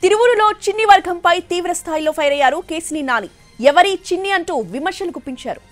తిరువురులో చిన్ని వర్గంపై తీవ్ర స్థాయిలో ఫైర్ అయ్యారు కేసిని నాని ఎవరి చిన్ని అంటూ విమర్శలు గుప్పించారు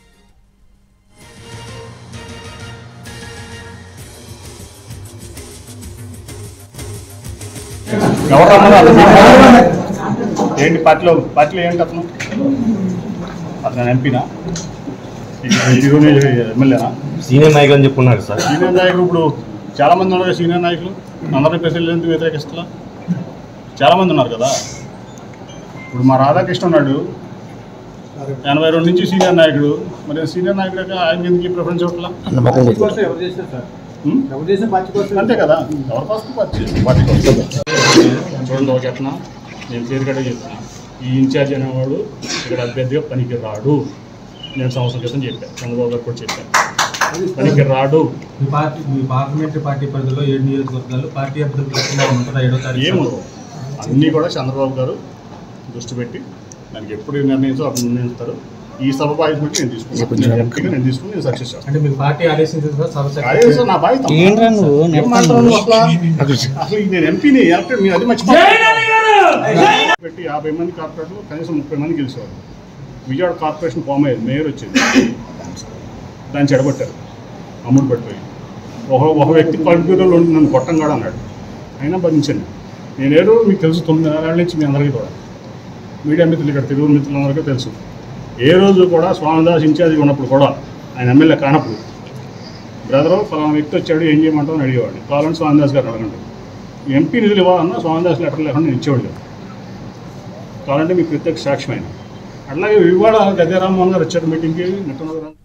ఎవరు రమ్మన్నారు ఏంటి పార్టీలో పార్టీలో ఏంటి అతను అతను ఎంపీనా ఎమ్మెల్యేనా సీనియర్ నాయకులు అని చెప్పుకున్నారు సార్ సీనియర్ నాయకులు ఇప్పుడు చాలా మంది ఉన్నారు కదా సీనియర్ నాయకులు అందరి ప్రజలు ఎందుకు వ్యతిరేకిస్తా చాలా మంది ఉన్నారు కదా ఇప్పుడు మా రాధాకృష్ణ ఉన్నాడు ఎనభై రెండు నుంచి సీనియర్ నాయకుడు మరి సీనియర్ నాయకుడు ఆయన ఎందుకు ప్రిఫరెన్స్ ఇవ్వట్లా కోసం ఎవరు చేస్తారు సార్ ఉం? ఎవరు చేసిన పార్టీ కోసం అంతే కదా ఎవరి కోసం పార్టీ పార్టీ కోసం చూడండి ఒక చెప్పిన నేను క్లియర్ కట్గా చెప్తున్నా ఈ ఇన్ఛార్జ్ అనేవాడు ఇక్కడ అభ్యర్థిగా పనికి రాడు నేను సంవత్సరం క్రితం చెప్పాను చంద్రబాబు గారు కూడా చెప్పాను పనికి రాడు మీ పార్టీ మీ పార్లమెంటరీ పార్టీ పరిధిలో ఏడు నియోజకవర్గాలు పార్టీ అభ్యర్థులు లేకుండా ఉంటుందా ఏడో తారీఖు ఏముండవు అన్నీ కూడా చంద్రబాబు గారు దృష్టి పెట్టి దానికి ఎప్పుడు నిర్ణయించో అప్పుడు నిర్ణయిస్తారు ఈ సభ బాధ్యత బట్టి నేను తీసుకున్నాను నేను ఎంపీగా నేను తీసుకుని నేను సక్సెస్ చేస్తాను అంటే మీకు పార్టీ ఆదేశించింది సార్ సభ అదే సెక్రటరీ సార్ నా బాధ్యత ఏం మాట్లాడుతున్నావు అసలు? అసలు నేను ఎంపీని ఎలక్టెడ్ మీరు అది మర్చిపోయారు పెట్టి యాభై మంది కార్పొరేటర్లు కనీసం ముప్పై మంది గెలిచేవారు విజయవాడ కార్పొరేషన్ ఫామ్ అయ్యేది మేయర్ వచ్చింది దాన్ని చెడగొట్టారు అమ్ముడు పడిపోయి ఒక ఒక వ్యక్తి కంప్యూటర్లో ఉండి నన్ను కొట్టం కూడా అన్నాడు అయినా భరించండి నేను ఏదో మీకు తెలుసు తొమ్మిది నెలల నుంచి మీ అందరికీ కూడా మీడియా మిత్రులు ఇక్కడ తెలుగు మిత్రులందరికీ తెలుసు ఏ రోజు కూడా స్వామిదాస్ ఇన్ఛార్జ్ ఉన్నప్పుడు కూడా ఆయన ఎమ్మెల్యే కానప్పుడు బ్రదరు ఫలానా వ్యక్తి వచ్చాడు ఏం చేయమంటావు అని అడిగేవాడిని కావాలంటే స్వామిదాస్ గారు అడగండి ఎంపీ నిధులు ఇవ్వాలన్నా స్వామిదాస్ లెటర్ లేకుండా నేను ఇచ్చేవాడు లేదు కావాలంటే మీకు ప్రత్యక్ష సాక్ష్యమైన అట్లాగే ఇవాళ గద్దె రామ్మోహన్ గారు వచ్చారు మీటింగ్కి నిట్టనగరం